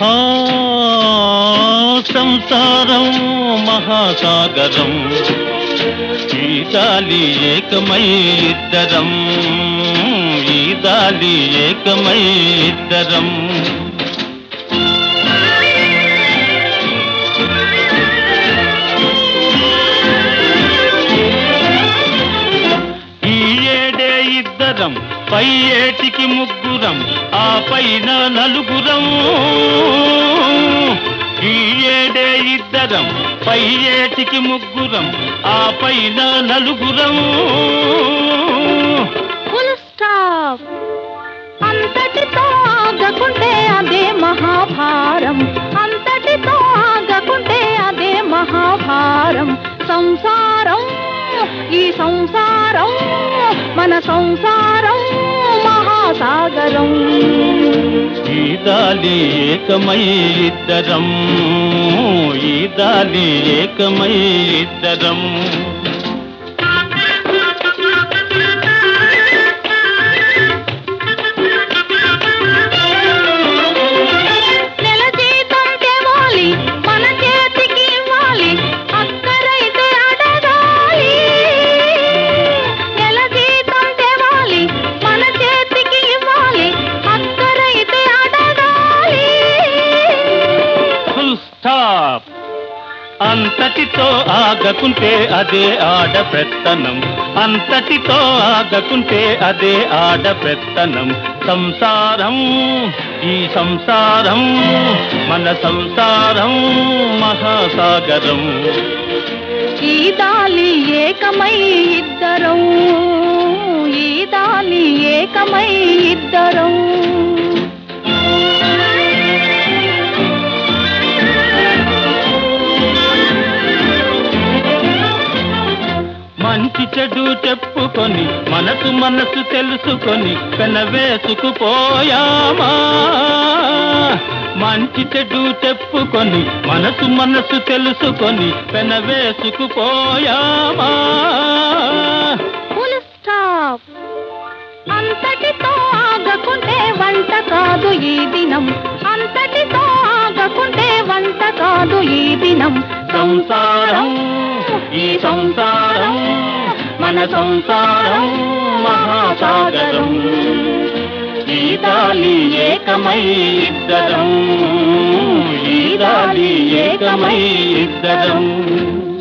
ఆ సంసారం మహాసాగరం ఈ దాలి ఏకమై ఇద్దరం ఈ దాలి ఏకమై ఇద్దరం ఈ ఏడే ఇద్దరం పై ఏటికి ముగ్గురం ఆ పైన నలుగురం ఈ ఏడే ఇద్దరం పై ఏటికి ముగ్గురం ఆ పైన నలుగురం ఫుల్ స్టాప్ అంతటితో ఆగకుంటే అదే మహాభారం అంతటితో ఆగకుంటే అదే మహాభారం సంసారం ఈ సంసారం మన సంసారం మహాసాగరం ఈ దాలి ఏకమై ఇద్దరం ఈ దాలి ఏకమై ఇద్దరం నెల జీతం తేవాలి మన చేతికి ఇవ్వాలి అక్కరైతే అడగాలి నెల జీతం తేవాలి మన చేతికి ఇవ్వాలి అక్కరైతే అడగాలి ఫుల్ స్టాప్ అంతటితో ఆగకుంటే అదే ఆడ పెత్తనం అంతటితో ఆగకుంటే అదే ఆడ పెత్తనం సంసారం ఈ సంసారం మన సంసారం మహాసాగరం ఈ దాలి ఏకమై ఇద్దరం ఈ దాలి ఏకమై ఇద్దరం మంచి చెడు చెప్పుకొని మనసు మనసు తెలుసుకొని పెనవేసుకుపోయామా మంచి చెడు చెప్పుకొని మనసు మనసు తెలుసుకొని పెనవేసుకుపోయామా ఫుల్ స్టాప్ అంతటితో ఆగకుంటే వంట కాదు ఈ దినం అంతటితో ఆగకుంటే వంట కాదు ఈ దినం సంసారం ఈ సంసారం మన సంసారం మహాసాగరం ఈ దాలి ఏకమై ఇద్దరం ఈ దాలి ఏకమై ఇద్దరం